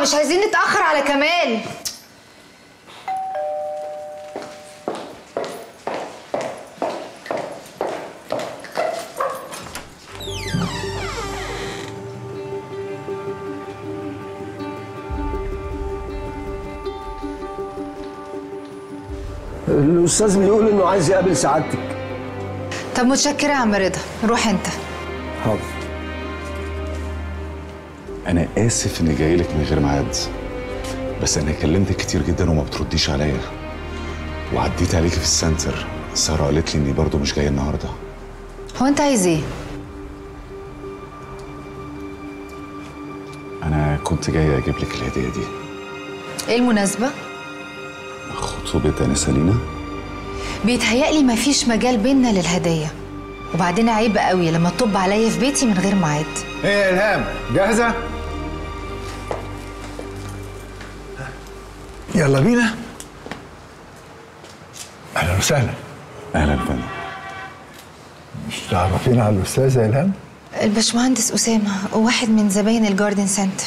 مش عايزين نتاخر على كمال الاستاذ بيقول انه عايز يقابل سعادتك طب متشكره يا عم رضا روح انت حاضر انا اسف اني جاي لك من غير ميعاد بس انا كلمتك كتير جدا وما بترديش عليا وعديت عليكي في السنتر ساره قالت لي اني برضو مش جايه النهارده هو انت عايز ايه انا كنت جاي اجيب لك الهديه دي ايه المناسبه خطوبه انسه لينا بيتهيألي مفيش مجال بينا للهدايا وبعدين عيب قوي لما تطب عليا في بيتي من غير ميعاد ايه يا الهام جاهزه يلا بينا اهلا وسهلا اهلا فندم مش تعرفين على الاستاذه الهام الباشمهندس اسامه واحد من زباين الجاردن سنتر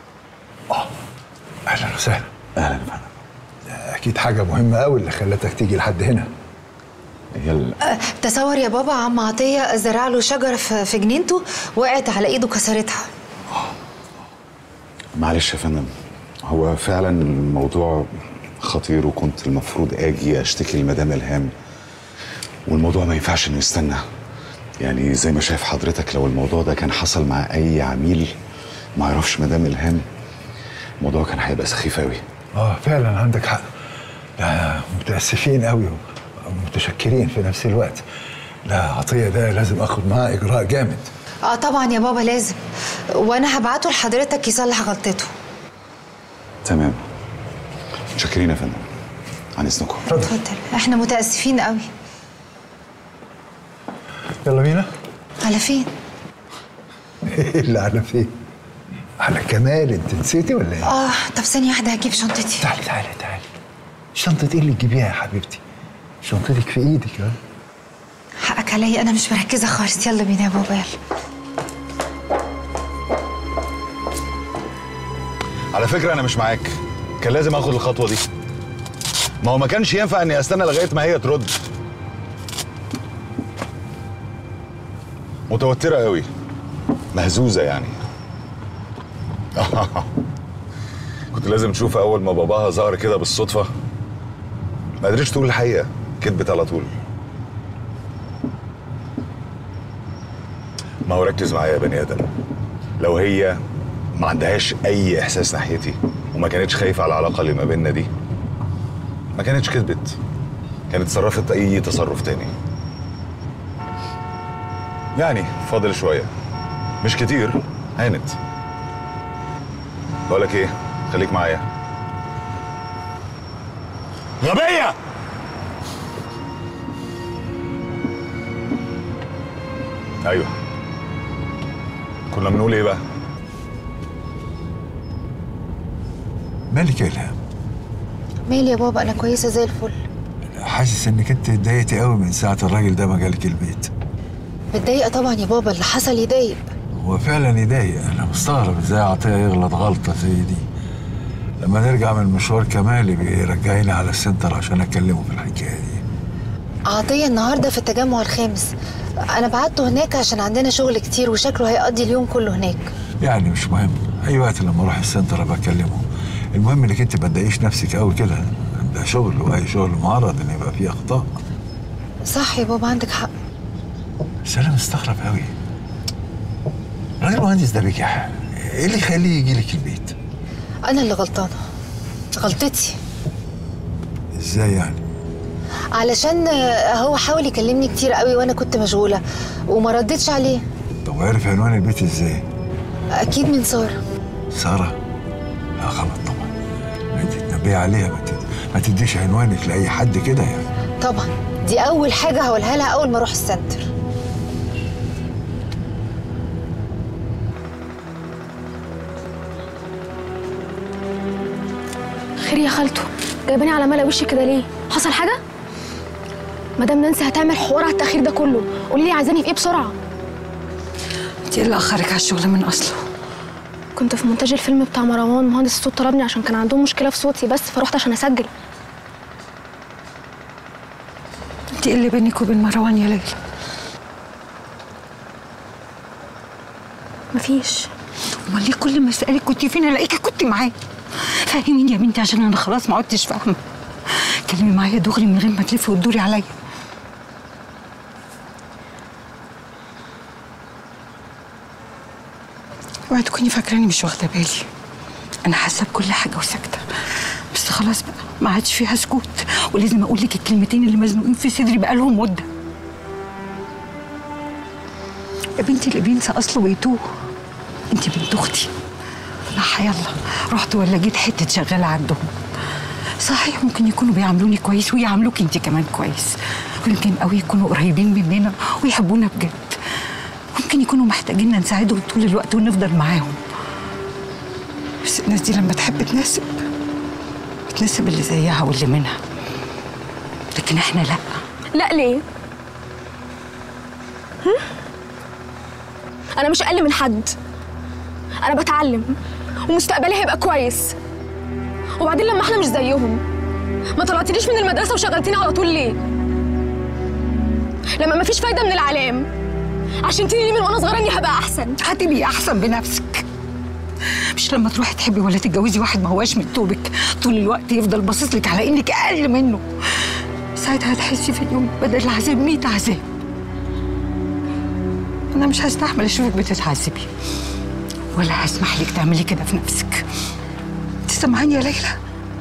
اهلا وسهلا اهلا فندم اكيد حاجه مهمه قوي اللي خلتك تيجي لحد هنا هي ال... أه، تصور يا بابا عم عطيه زرع له شجره في في جنينته وقعت على ايده كسرتها معلش يا فندم هو فعلا الموضوع خطير وكنت المفروض اجي اشتكي لمدام الهام والموضوع ما ينفعش انه يستنى يعني زي ما شايف حضرتك لو الموضوع ده كان حصل مع اي عميل ما يعرفش مدام الهام الموضوع كان هيبقى سخيف قوي اه فعلا عندك حق لا متاسفين قوي ومتشكرين في نفس الوقت لا عطيه ده لازم اخد معاه اجراء جامد اه طبعا يا بابا لازم وانا هبعته لحضرتك يصلح غلطته تمام متشكرين يا فندم عن اذنكم اتفضل احنا متاسفين قوي يلا بينا على فين اللي على فين على كمال انت نسيتي ولا ايه اه طب ثانيه واحده هجيب شنطتي تعالي تعالي تعالي شنطة ايه اللي تجيبيها يا حبيبتي شنطتك في ايدك ها حقك عليا انا مش مركزه خالص يلا بينا يا بابا يلا على فكره انا مش معاك كان لازم اخد الخطوه دي ما هو ما كانش ينفع اني استنى لغايه ما هي ترد متوتره قوي مهزوزه يعني كنت لازم تشوف اول ما باباها ظهر كده بالصدفه ما قدرتش تقول الحقيقه كدبت على طول ما هو ركز معايا يا بني ادم لو هي ما عندهاش اي احساس ناحيتي وما كانتش خايفه على العلاقه اللي ما بيننا دي ما كانتش كذبت كانت تصرفت اي تصرف تاني يعني فاضل شويه مش كتير هانت بقولك ايه خليك معايا غبيه ايوه كنا بنقول ايه بقى مالك يا الهام مالي يا بابا انا كويسه زي الفل حاسس انك انت اتضايقتي قوي من ساعة الراجل ده ما جالك البيت متضايقه طبعا يا بابا اللي حصل يضايق هو فعلا يضايق انا مستغرب ازاي عطيه يغلط غلطة زي دي لما نرجع من مشوار كمالي بيرجعيني على السنتر عشان اكلمه في الحكاية دي عطيه النهارده في التجمع الخامس انا بعته هناك عشان عندنا شغل كتير وشكله هيقضي اليوم كله هناك يعني مش مهم اي وقت لما اروح السنتر ابقى اكلمه المهم انك انت ما تضايقيش نفسك قوي كده ده شغل واي شغل معرض ان يبقى فيه اخطاء صح يا بابا عندك حق بس انا مستغرب قوي الراجل المهندس ده بجح ايه اللي يخليه يجي لك البيت انا اللي غلطانه غلطتي ازاي يعني علشان آه، هو حاول يكلمني كتير قوي وانا كنت مشغوله وما ردتش عليه طب وعرف عنوان البيت ازاي اكيد من ساره ساره لا غلط طبعا انت تنبهي عليها ما تد- ما تديش عنوانك لاي حد كده يعني طبعا دي اول حاجه هقولها لها اول ما اروح السنتر خير يا خالته جايباني على ملا وشي كده ليه حصل حاجه مدام نانسي هتعمل حوار على التاخير ده كله قولي لي عايزاني في ايه بسرعه انت ايه اللي اخرك على الشغل من اصله كنت في مونتاج الفيلم بتاع مروان مهندس الصوت طلبني عشان كان عندهم مشكله في صوتي بس فروحت عشان اسجل انت ايه اللي بينك وبين مروان يا ليلى مفيش امال ليه كل ما اسالك كنت فين الاقيكي كنت معاه فاهميني يا بنتي عشان انا خلاص ما عدتش فاهمه كلمي معايا دغري من غير ما تلفي وتدوري عليا اوعي تكوني فاكراني مش واخده بالي انا حاسه بكل حاجه وساكته بس خلاص بقى ما عادش فيها سكوت ولازم اقول لك الكلمتين اللي مزنوقين في صدري بقالهم مده يا بنتي اللي بينسى اصله بيتوه انت بنت اختي لا يلا رحت ولا جيت حته شغاله عندهم صحيح ممكن يكونوا بيعاملوني كويس ويعاملوك انت كمان كويس ويمكن قوي يكونوا قريبين مننا ويحبونا بجد ممكن يكونوا محتاجيننا نساعدهم طول الوقت ونفضل معاهم بس الناس دي لما تحب تناسب بتناسب اللي زيها واللي منها لكن احنا لا لا ليه هم؟ انا مش اقل من حد انا بتعلم ومستقبلي هيبقى كويس وبعدين لما احنا مش زيهم ما طلعتنيش من المدرسه وشغلتيني على طول ليه لما مفيش فايده من العلام عشان تقولي لي من وانا صغيره اني هبقى احسن هتبقي احسن بنفسك مش لما تروحي تحبي ولا تتجوزي واحد ما هواش من توبك طول الوقت يفضل باصص لك على انك اقل منه ساعتها هتحسي في اليوم بدل العذاب 100 عذاب انا مش هستحمل اشوفك بتتعذبي ولا هسمح لك تعملي كده في نفسك تسمعيني يا ليلى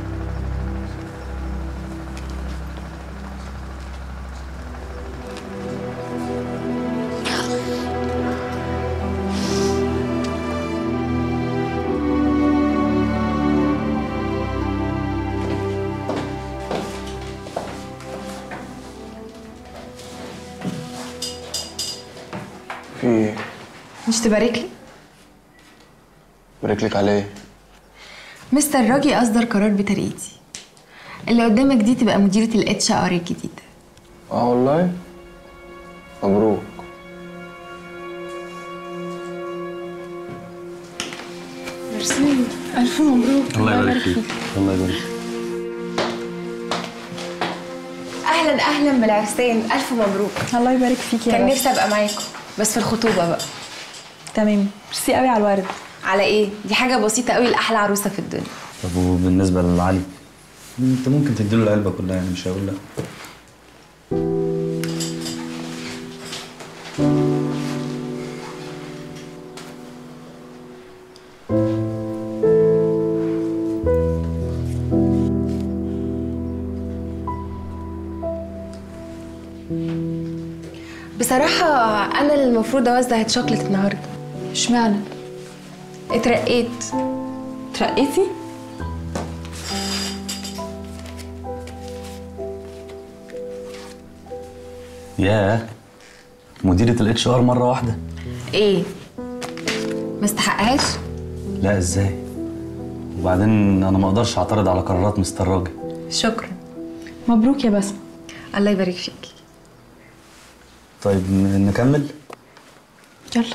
في ايه؟ مش تبارك لي بارك لك على ايه؟ مستر راجي اصدر قرار بترقيتي اللي قدامك دي تبقى مديرة الاتش ار الجديدة اه والله مبروك ميرسي الف مبروك الله يبارك فيك الله يبارك اهلا اهلا بالعرسان الف مبروك الله يبارك فيك يا كان رب. نفسي ابقى معاكم بس في الخطوبة بقى تمام ميرسي قوي على الورد على ايه دي حاجة بسيطة قوي لاحلى عروسة في الدنيا طب وبالنسبة لعلي انت ممكن تديله العلبة كلها يعني مش هقول لا بصراحة أنا اللي المفروض أوزع شوكليت النهاردة اشمعنى؟ اترقيت اترقيتي؟ ياه مديرة الاتش ار مرة واحدة إيه؟ ما استحقهاش؟ لا ازاي وبعدين انا ما اقدرش اعترض على قرارات مستر راجل شكرا مبروك يا بسمة الله يبارك فيك طيب ن- نكمل يلا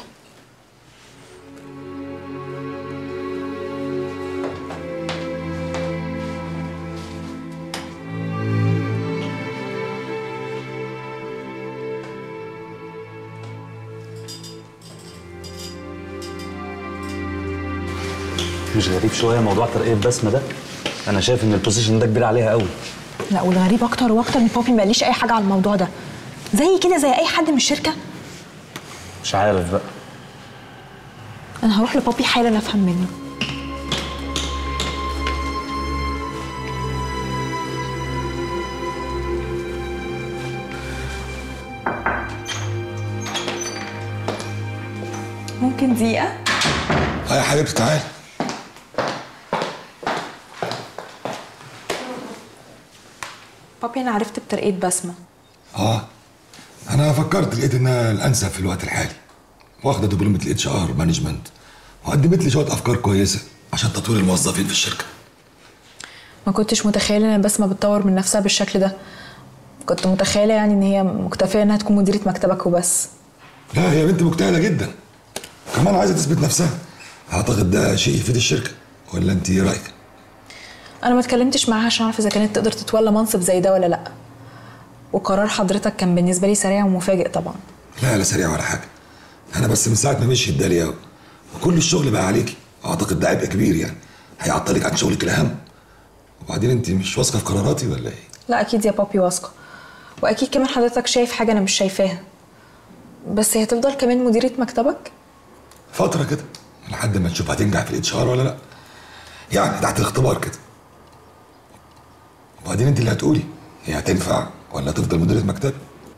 مش غريب شوية موضوع ترقية بسمة ده انا شايف ان البوزيشن ده كبير عليها قوي لا والغريب اكتر واكتر ان بابي ما قاليش اي حاجه على الموضوع ده زي كده زي اي حد من الشركه مش عارف بقى انا هروح لبابي حالا افهم منه ممكن دقيقه اه يا حبيبتي تعالي بابي انا عرفت بترقيه بسمه اه انا فكرت لقيت انها الانسب في الوقت الحالي واخده دبلومه الاتش ار مانجمنت وقدمت لي شويه افكار كويسه عشان تطوير الموظفين في الشركه ما كنتش متخيله ان بسمه بتطور من نفسها بالشكل ده كنت متخيله يعني ان هي مكتفيه انها تكون مديره مكتبك وبس لا هي بنت مجتهده جدا كمان عايزه تثبت نفسها اعتقد ده شيء يفيد الشركه ولا انت ايه رايك انا ما اتكلمتش معاها عشان اعرف اذا كانت تقدر تتولى منصب زي ده ولا لا وقرار حضرتك كان بالنسبه لي سريع ومفاجئ طبعا لا لا سريع ولا حاجه انا بس من ساعه ما مشيت داليا وكل الشغل بقى عليكي اعتقد ده عبء كبير يعني هيعطلك عن شغلك الاهم وبعدين انت مش واثقه في قراراتي ولا ايه لا اكيد يا بابي واثقه واكيد كمان حضرتك شايف حاجه انا مش شايفاها بس هي هتفضل كمان مديره مكتبك فتره كده لحد ما نشوف هتنجح في الاتش ار ولا لا يعني تحت الاختبار كده وبعدين انت اللي هتقولي هي هتنفع ولا تفضل مديره مكتب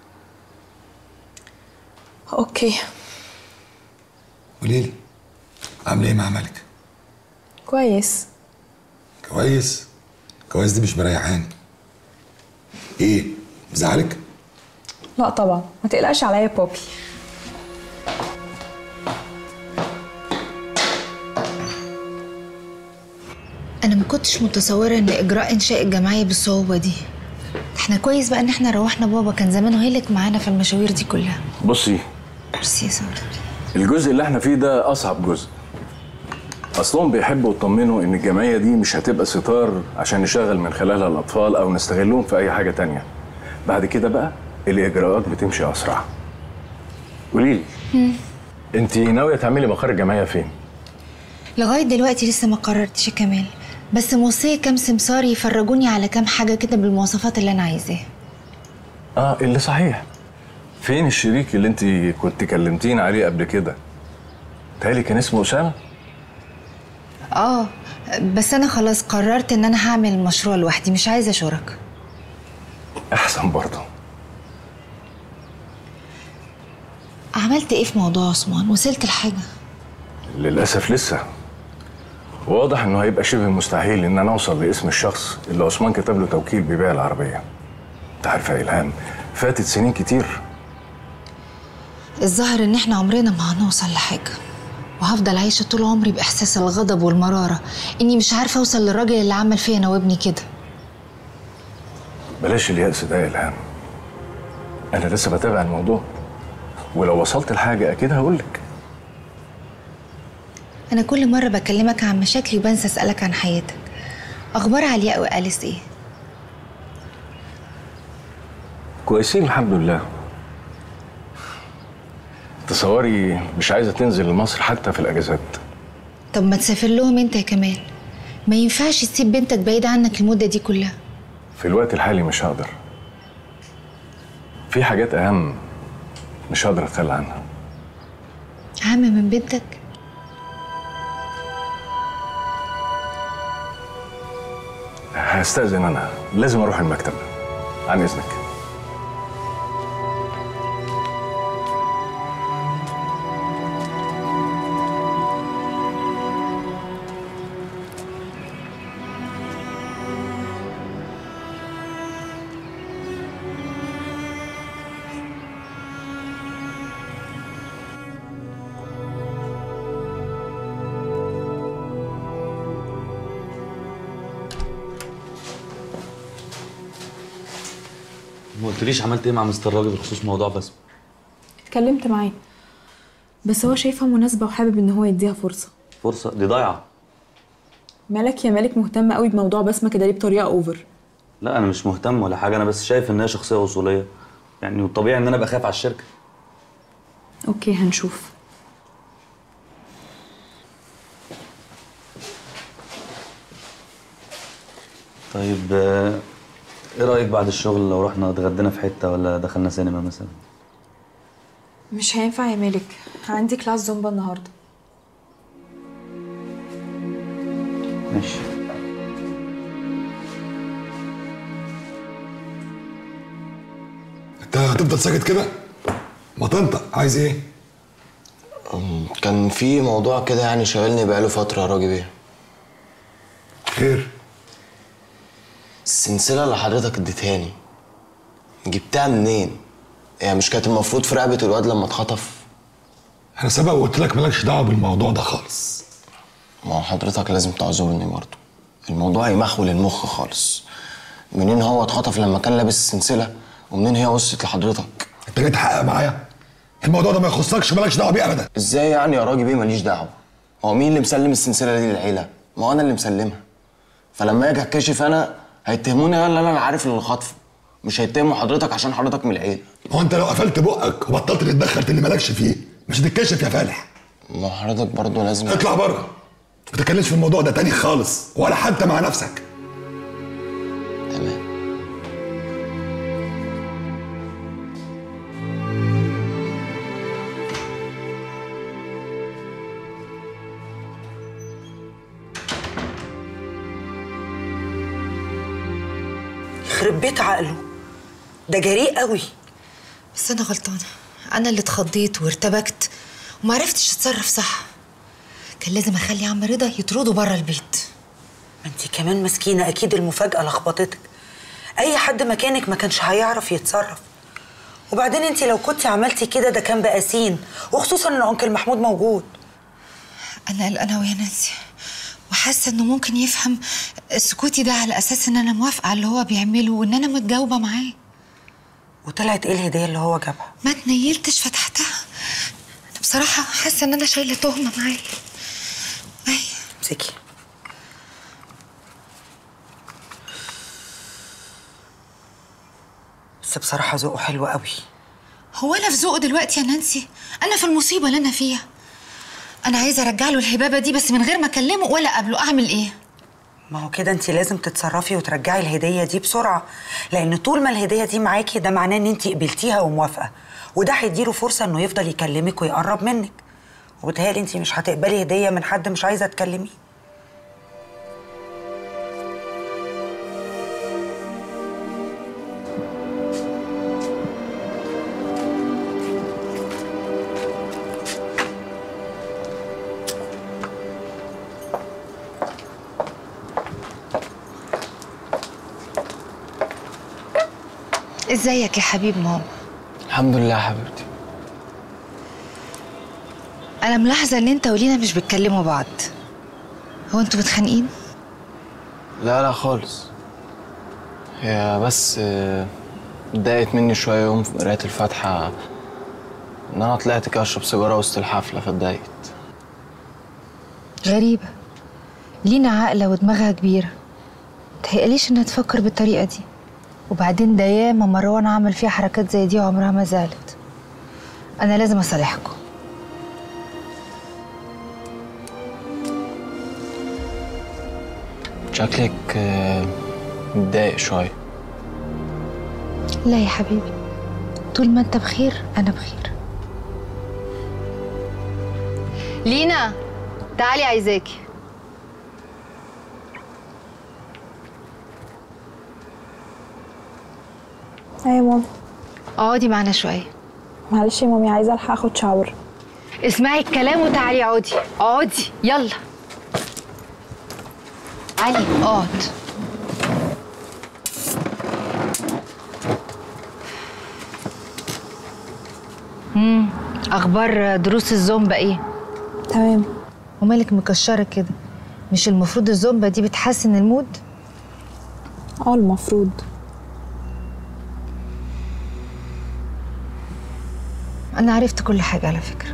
اوكي قولي لي عامله ايه مع ملك كويس كويس كويس دي مش مريحاني ايه مزعلك لا طبعا ما تقلقش عليا يا بابي انا ما كنتش متصوره ان اجراء انشاء الجمعيه بالصعوبه دي احنا كويس بقى ان احنا روحنا بابا كان زمانه هلك معانا في المشاوير دي كلها بصي ميرسي يا صبري الجزء اللي احنا فيه ده اصعب جزء اصلهم بيحبوا يطمنوا ان الجمعيه دي مش هتبقى ستار عشان نشغل من خلالها الاطفال او نستغلهم في اي حاجه تانية بعد كده بقى الاجراءات بتمشي اسرع قولي لي انت ناويه تعملي مقر الجمعيه فين لغايه دلوقتي لسه ما قررتش يا كمال بس موصيه كام سمسار يفرجوني على كام حاجه كده بالمواصفات اللي انا عايزاها اه اللي صحيح فين الشريك اللي انت كنت كلمتين عليه قبل كده تهيألي كان اسمه اسامه اه بس انا خلاص قررت ان انا هعمل المشروع لوحدي مش عايزه شركاء احسن برضه عملت ايه في موضوع عثمان وصلت لحاجه للاسف لسه واضح انه هيبقى شبه مستحيل ان انا اوصل لاسم الشخص اللي عثمان كتب له توكيل بيبيع العربيه انت عارفه يا الهام فاتت سنين كتير الظاهر ان احنا عمرنا ما هنوصل لحاجه وهفضل عايشه طول عمري باحساس الغضب والمراره اني مش عارفه اوصل للراجل اللي عمل فيا انا وابني كده بلاش اليأس ده يا الهام انا لسه بتابع الموضوع ولو وصلت لحاجه اكيد هقولك انا كل مره بكلمك عن مشاكلي وبنسى اسالك عن حياتك اخبار علياء واليس ايه كويسين الحمد لله تصوري مش عايزه تنزل لمصر حتى في الاجازات طب ما تسافر لهم انت يا كمال ما ينفعش تسيب بنتك بعيده عنك المده دي كلها في الوقت الحالي مش هقدر في حاجات اهم مش هقدر اتخلى عنها اهم من بنتك هستأذن انا لازم اروح المكتب عن اذنك ما قلتليش عملت ايه مع مستر راجل بخصوص موضوع بس اتكلمت معاه بس هو شايفها مناسبه وحابب ان هو يديها فرصه فرصه دي ضايعه مالك يا مالك مهتم قوي بموضوع بسمه كده ليه بطريقه اوفر لا انا مش مهتم ولا حاجه انا بس شايف ان هي شخصيه وصوليه يعني والطبيعي ان انا ابقى خايف على الشركه اوكي هنشوف طيب آه، ايه رايك بعد الشغل لو رحنا اتغدينا في حته ولا دخلنا سينما مثلا مش هينفع يا مالك عندي كلاس زومبا النهارده ماشي انت هتفضل ساكت كده ما تنطق عايز ايه أم، كان في موضوع كده يعني شاغلني بقاله فترة يا راجل بيه خير السلسلة اللي حضرتك اديتهاني جبتها منين؟ هي مش كانت المفروض في رقبة الواد لما اتخطف؟ انا سبق وقلت لك مالكش دعوه بالموضوع ده خالص ما هو حضرتك لازم تعذرني برضه الموضوع يمخول المخ خالص منين هو اتخطف لما كان لابس السلسلة ومنين هي وصلت لحضرتك؟ انت جاي تحقق معايا الموضوع ده ما يخصكش مالكش دعوه بيه ابدا ازاي يعني يا راجل بيه ماليش دعوة؟ هو مين اللي مسلم السلسله دي للعيله ما هو انا اللي مسلمها فلما اجي اتكشف انا هيتهموني انا اللي انا عارف اللي خاطفه مش هيتهموا حضرتك عشان حضرتك من العيله هو انت لو قفلت بقك وبطلت تتدخل في اللي مالكش فيه مش هتتكشف يا فالح ما هو حضرتك برضه لازم اطلع بره ما تتكلمش في الموضوع ده تاني خالص ولا حتى مع نفسك يخرب بيت عقله ده جريء قوي بس انا غلطانه انا اللي اتخضيت وارتبكت وما عرفتش اتصرف صح كان لازم اخلي عم رضا يطرده بره البيت ما انت كمان مسكينه اكيد المفاجاه لخبطتك اي حد مكانك ما كانش هيعرف يتصرف وبعدين انت لو كنت عملتي كده ده كان بقى سين وخصوصا ان انكل محمود موجود انا قلقانه ويا نانسي وحاسه انه ممكن يفهم سكوتي ده على اساس ان انا موافقه على اللي هو بيعمله وان انا متجاوبه معاه وطلعت ايه الهديه اللي هو جابها ما اتنيلتش فتحتها انا بصراحه حاسه ان انا شايله تهمه معايا امسكي بس بصراحه ذوقه حلو قوي هو انا في ذوقه دلوقتي يا نانسي انا في المصيبه اللي انا فيها انا عايزه ارجع له الهبابه دي بس من غير ما اكلمه ولا اقابله اعمل ايه ما هو كده انت لازم تتصرفي وترجعي الهديه دي بسرعه لان طول ما الهديه دي معاكي ده معناه ان انت قبلتيها وموافقه وده هيديله فرصه انه يفضل يكلمك ويقرب منك وبتهيألي انت مش هتقبلي هديه من حد مش عايزه تكلميه ازيك يا حبيب ماما الحمد لله يا حبيبتي انا ملاحظه ان انت ولينا مش بتكلموا بعض هو انتوا متخانقين لا لا خالص هي بس آه، اتضايقت مني شويه يوم في قرايه الفاتحه ان انا طلعت كده اشرب سيجاره وسط الحفله فاتضايقت غريبه لينا عاقله ودماغها كبيره متهيأليش انها تفكر بالطريقه دي وبعدين ده ياما مروان عمل فيها حركات زي دي وعمرها ما زالت انا لازم اصالحكم شكلك آه، متضايق شويه لا يا حبيبي طول ما انت بخير انا بخير لينا تعالي عايزاكي ايوه يا ماما اقعدي معانا شويه معلش يا مامي عايزه الحق اخد شاور اسمعي الكلام وتعالي اقعدي اقعدي يلا علي اقعد امم اخبار دروس الزومبا ايه تمام ومالك مكشره كده مش المفروض الزومبا دي بتحسن المود اه المفروض انا عرفت كل حاجه على فكره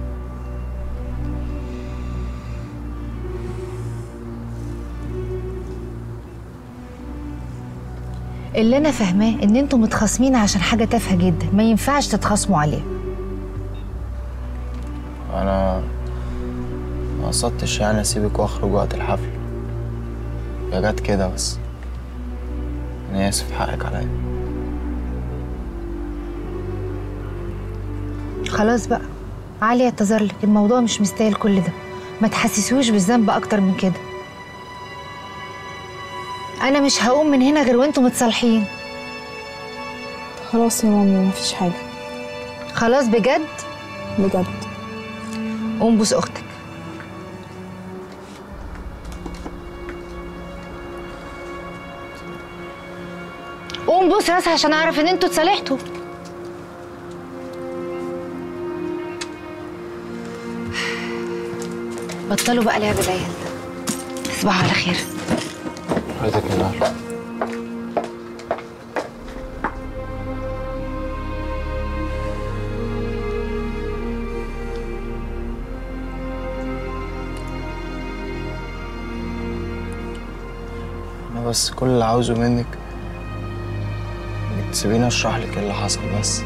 اللي انا فاهماه ان انتوا متخاصمين عشان حاجه تافهه جدا ما ينفعش تتخاصموا عليها انا ما قصدتش يعني اسيبك واخرج وقت الحفل هي جت كده بس انا اسف حقك عليا خلاص بقى علي اعتذر لك الموضوع مش مستاهل كل ده ما تحسسوش بالذنب اكتر من كده انا مش هقوم من هنا غير وانتوا متصالحين خلاص يا مامي مفيش حاجه خلاص بجد بجد قوم بوس اختك قوم بوس راسها عشان اعرف ان انتوا اتصالحتوا بطلوا بقى لعب العيال تصبحوا على خير حياتك من أهل بس كل اللي عاوزه منك انك تسيبيني اشرح لك اللي حصل بس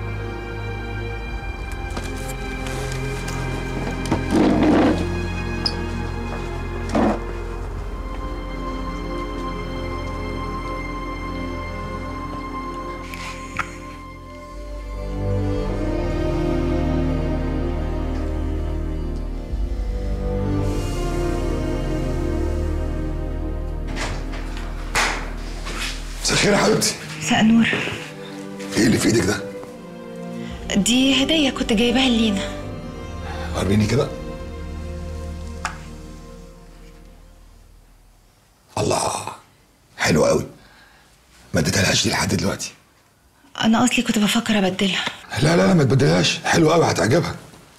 مساء الخير يا حبيبتي مساء نور ايه اللي في ايدك ده؟ دي هدية كنت جايباها لينا وريني كده الله حلو قوي ما اديتهالهاش دي لحد دلوقتي أنا أصلي كنت بفكر أبدلها لا لا لا ما تبدلهاش حلو قوي هتعجبها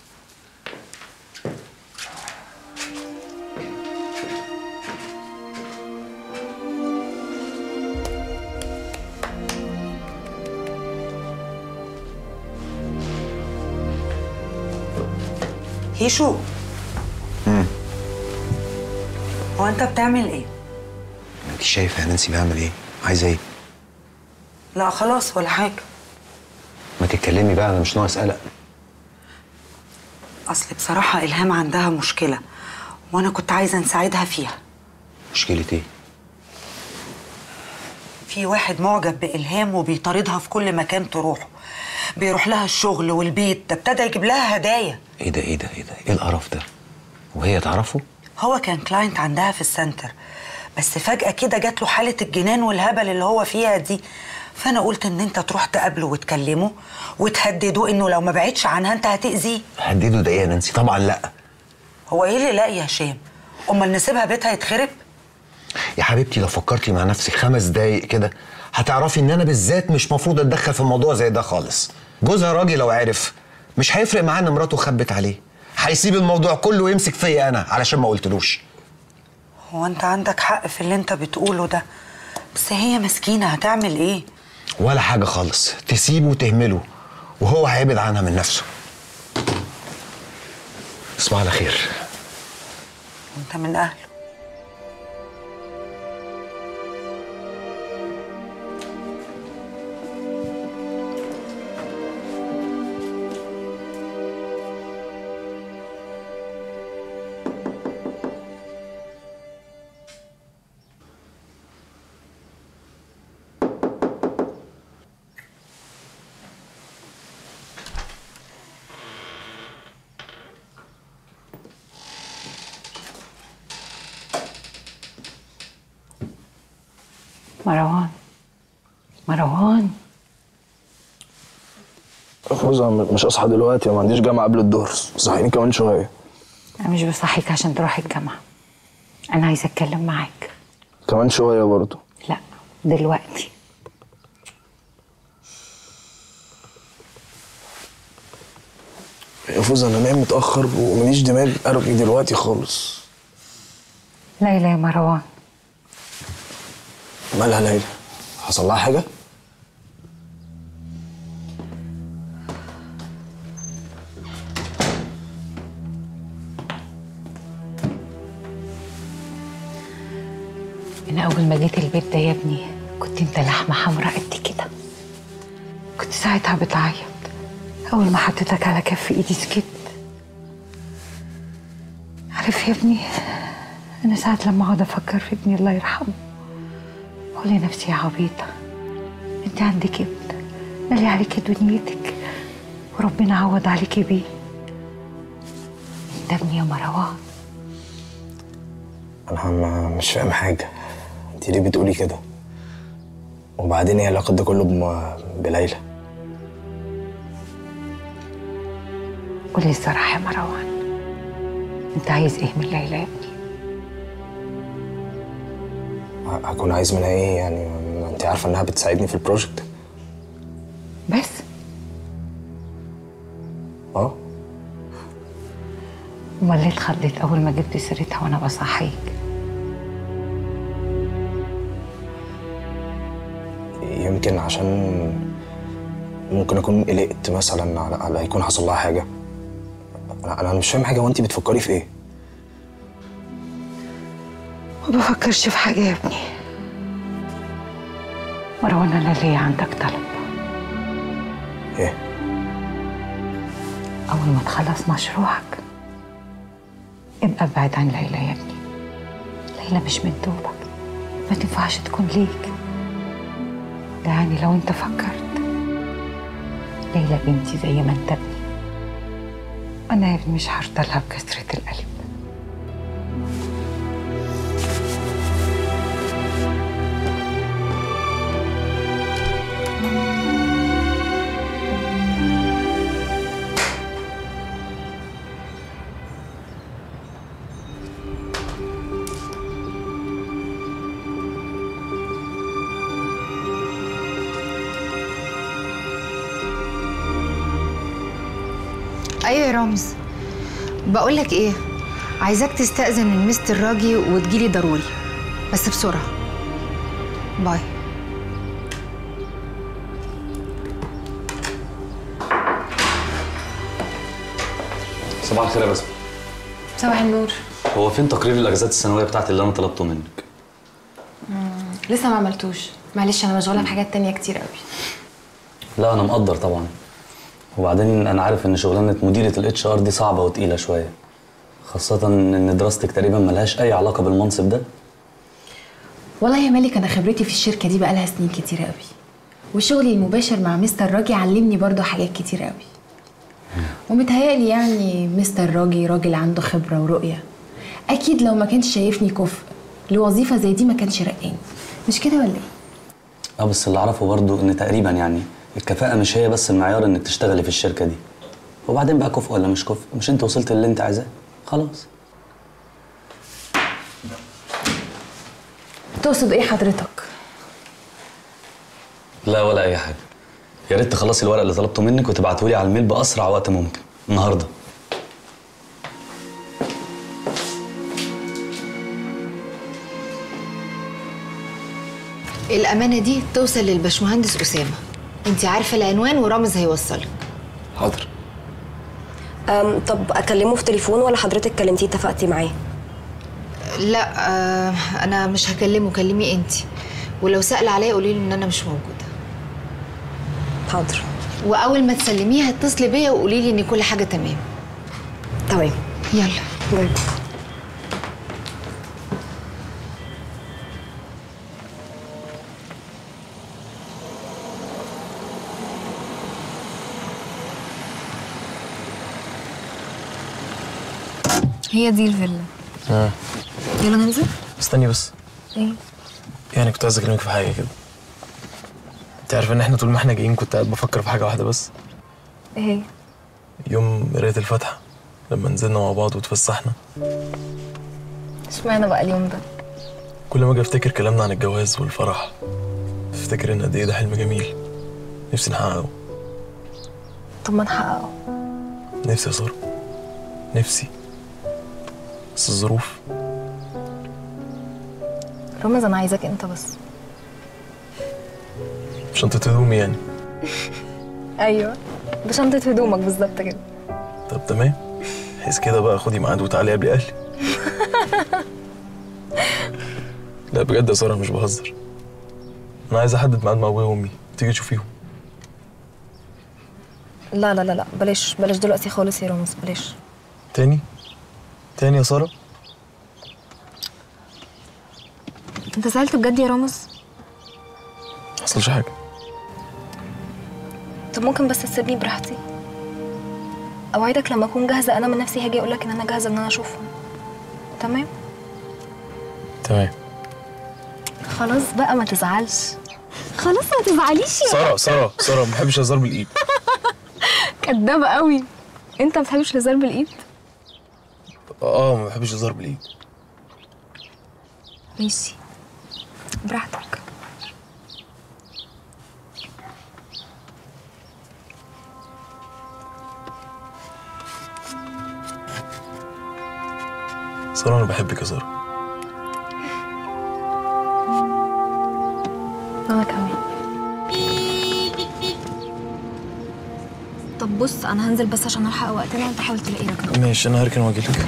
هيشو هو انت بتعمل ايه؟ انت شايفه يا نانسي بعمل ايه عايزه ايه لا خلاص ولا حاجه ما تتكلمي بقى انا مش ناقص قلق اصل بصراحه الهام عندها مشكله وانا كنت عايزه نساعدها فيها مشكله ايه في واحد معجب بالهام وبيطاردها في كل مكان تروحه بيروح لها الشغل والبيت ده ابتدى يجيب لها هدايا ايه ده ايه ده ايه ده ايه القرف ده وهي تعرفه هو كان كلاينت عندها في السنتر بس فجأة كده جات له حالة الجنان والهبل اللي هو فيها دي فأنا قلت إن أنت تروح تقابله وتكلمه وتهدده إنه لو ما بعدش عنها أنت هتأذيه هدده ده ايه يا نانسي طبعا لا هو إيه اللي لا يا هشام؟ أمال نسيبها بيتها يتخرب؟ يا حبيبتي لو فكرتي مع نفسك خمس دقايق كده هتعرفي ان انا بالذات مش مفروض اتدخل في موضوع زي ده خالص جوزها راجل لو عرف مش هيفرق معاه ان مراته خبت عليه هيسيب الموضوع كله ويمسك فيا انا علشان ما قلتلوش هو أنت عندك حق في اللي أنت بتقوله ده بس هي مسكينة هتعمل إيه؟ ولا حاجه خالص تسيبه وتهمله وهو هيبعد عنها من نفسه تصبح على خير أنت من أهله مروان مروان فوزة مش اصحى دلوقتي ما عنديش جامعه قبل الظهر صحيني كمان شويه أنا مش بصحيك عشان تروح الجامعة أنا عايزة أتكلم معاك كمان شويه برضه لا دلوقتي يا فوزة انا نايم متاخر ومليش دماغ ارغي دلوقتي خالص ليلى يا مروان مالها ليلى حصل لها حاجه من أول ما جيت البيت ده يا ابني كنت أنت لحمة حمراء قد كده كنت ساعتها بتعيط أول ما حطيتك على كف إيدي سكت عارف يا ابني أنا ساعات لما أقعد أفكر في ابني الله يرحمه أقول لنفسي يا عبيطة أنت عندك ابن مالي عليكي دنيتك وربنا عوض عليكي بيه أنت ابني يا مروان انا ما- مش فاهم حاجه انت ليه بتقولي كده وبعدين ايه علاقه ده كله بم- بليلى قولي الصراحة يا مروان أنت عايز إيه من ليلى يا ابني؟ ه- هكون عايز منها ايه يعني ما انت عارفه انها بتساعدني في البروجكت بس اه أمال ليه اتخضيت أول ما جبت سيرتها وأنا بصحيك؟ يمكن عشان ممكن اكون قلقت مثلا على, على يكون حصل لها حاجه انا انا مش فاهم حاجه وانت بتفكري في ايه ما بفكرش في حاجة يا ابني مروان انا ليا عندك طلب ايه اول ما تخلص مشروعك ابقى ابعد عن ليلى يا ابني ليلى مش من دوبك ما تنفعش تكون ليك يعني لو انت فكرت ليلى بنتي زي ما انت ابني انا يا ابني مش هرضى لها بكثره القلب ايوه يا رامز بقول لك ايه عايزاك تستأذن من مستر راجي وتجيلي ضروري بس بسرعة باي صباح الخير يا بسمة صباح النور هو فين تقرير الاجازات السنويه بتاعتي اللي انا طلبته منك لسه ما عملتوش معلش انا مشغوله بحاجات تانية كتير قوي لا انا مقدر طبعا وبعدين انا عارف ان شغلانه مديره الاتش ار دي صعبه وتقيله شويه خاصه ان دراستك تقريبا ملهاش اي علاقه بالمنصب ده والله يا مالك انا خبرتي في الشركه دي بقالها سنين كتير قوي وشغلي المباشر مع مستر راجي علمني برضو حاجات كتير قوي ومتهيألي يعني مستر راجي راجل عنده خبره ورؤيه اكيد لو ما كانش شايفني كفء لوظيفه زي دي ما كانش رقاني مش كده ولا ايه اه بس اللي اعرفه برضو ان تقريبا يعني الكفاءه مش هي بس المعيار انك تشتغلي في الشركه دي وبعدين بقى كفء ولا مش كفء مش انت وصلت اللي انت عايزاه خلاص تقصد ايه حضرتك لا ولا اي حاجه يا ريت تخلصي الورق اللي طلبته منك وتبعته لي على الميل باسرع وقت ممكن النهارده الأمانة دي توصل للبشمهندس أسامة انت عارفة العنوان ورامز هيوصلك حاضر أم طب اكلمه في تليفون ولا حضرتك كلمتيه اتفقتي معاه لا آه أنا مش هكلمه كلمي انت ولو سأل عليا قولي له إن أنا مش موجودة حاضر وأول ما تسلميها اتصلي بيا وقولي لي إن كل حاجة تمام تمام يلا باي هي دي الفيلا اه يلا ننزل استني بس ايه يعني كنت عايز اكلمك في حاجه كده انت عارف ان احنا طول ما احنا جايين كنت قاعد بفكر في حاجه واحده بس ايه هي يوم قرايه الفاتحه لما نزلنا مع بعض وتفسحنا اشمعنى بقى اليوم ده كل ما اجي افتكر كلامنا عن الجواز والفرح افتكر ان قد ايه ده حلم جميل نفسي نحققه طب ما نحققه نفسي يا ساره نفسي بس الظروف رامز انا عايزاك انت بس شنطة هدومي يعني ايوه بشنطة هدومك بالظبط كده طب تمام حس كده بقى خدي ميعاد وتعالي قبل اهلي لا بجد يا ساره مش بهزر انا عايز احدد ميعاد مع ابويا وامي تيجي تشوفيهم لا لا لا لا بلاش بلاش دلوقتي خالص يا رامز بلاش تاني تاني يا ساره انت سألت بجد يا رامز حصلش حاجه طب ممكن بس تسيبني براحتي اوعدك لما اكون جاهزه انا من نفسي هاجي اقولك ان انا جاهزه ان انا اشوفهم تمام تمام خلاص بقى ما تزعلش خلاص ما تزعليش يا ساره ساره ساره ما بحبش الهزار بالايد كدابه قوي انت ما بتحبش الهزار بالايد اه ما بحبش الهزار بالايد ماشي براحتك ساره انا بحبك يا ساره انا كمان طب بص انا هنزل بس عشان الحق وقتنا وانت حاول تلاقي ركنه ماشي انا هركن واجيلك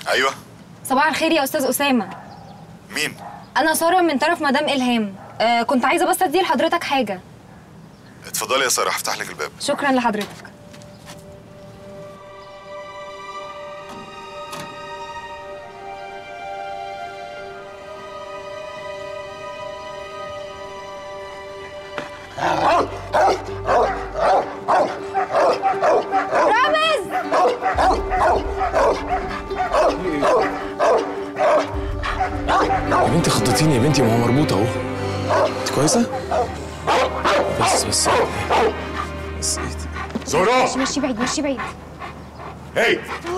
ايوه صباح الخير يا استاذ اسامه مين انا ساره من طرف مدام الهام آه كنت عايزه بس ادي لحضرتك حاجه اتفضلي يا ساره هفتح لك الباب شكرا لحضرتك رامز يا بنتي خضتيني يا بنتي ما هو مربوط اهو انت كويسه بس بس بس زورو مشي مشي بعيد مشي بعيد هي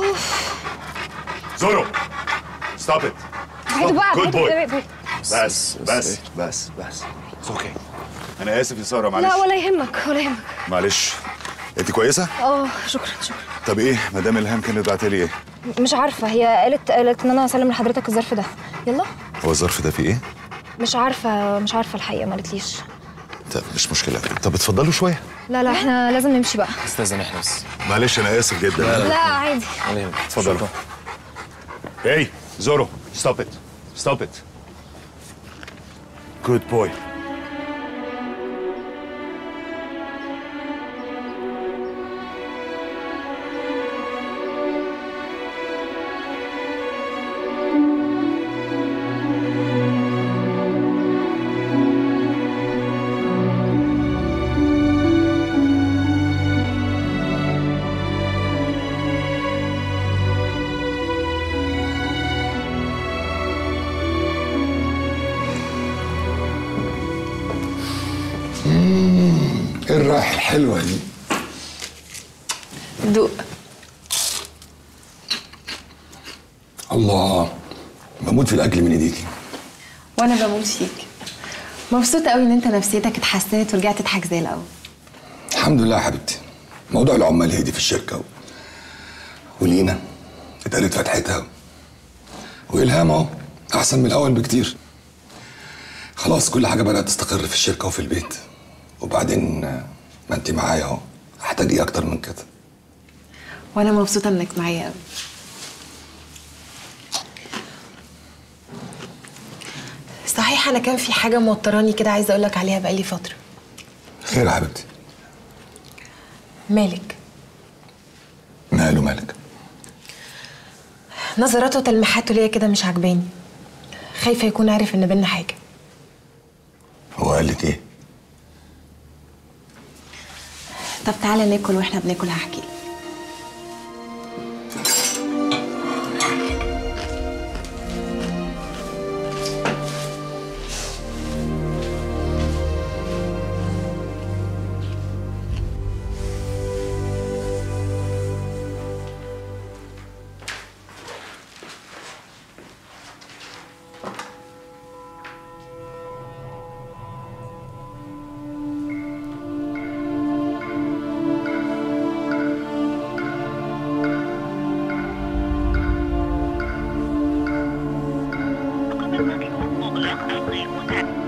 زورو ستوب ات بعيد بقى Good بعيد boy. بعيد بعيد. بس بس بس بس اتس اوكي انا اسف يا ساره معلش لا ولا يهمك ولا يهمك معلش انت كويسه اه شكرا شكرا طب ايه مدام الهام كانت بعت لي ايه مش عارفه هي قالت قالت ان انا اسلم لحضرتك الظرف ده يلا هو الظرف ده فيه ايه مش عارفه مش عارفه الحقيقه ما قالتليش طب مش مشكله طب اتفضلوا شويه لا لا احنا لازم نمشي بقى استاذن احنا بس معلش انا اسف جدا لا عادي اتفضلوا هي زورو ستوب ات ستوب ات جود بوي ايه الرائحه الحلوه دي دوق الله بموت في الاكل من ايديكي وانا بموت فيك مبسوطه قوي ان انت نفسيتك اتحسنت ورجعت تضحك زي الاول الحمد لله يا حبيبتي موضوع العمال هدي في الشركه و... ولينا اتقالت فتحتها والهام اهو احسن من الاول بكتير خلاص كل حاجه بدات تستقر في الشركه وفي البيت وبعدين آه، ما انت معايا اهو هحتاج ايه اكتر من كده وانا مبسوطه انك معايا قوي صحيح انا كان في حاجه موتراني كده عايزه اقول لك عليها بقالي فتره خير يا حبيبتي مالك ماله مالك نظراته وتلميحاته ليا كده مش عجباني خايفه يكون عارف ان بينا حاجه هو قال لك ايه طب تعالى ناكل واحنا بناكل هحكي لك مغلق غير متاح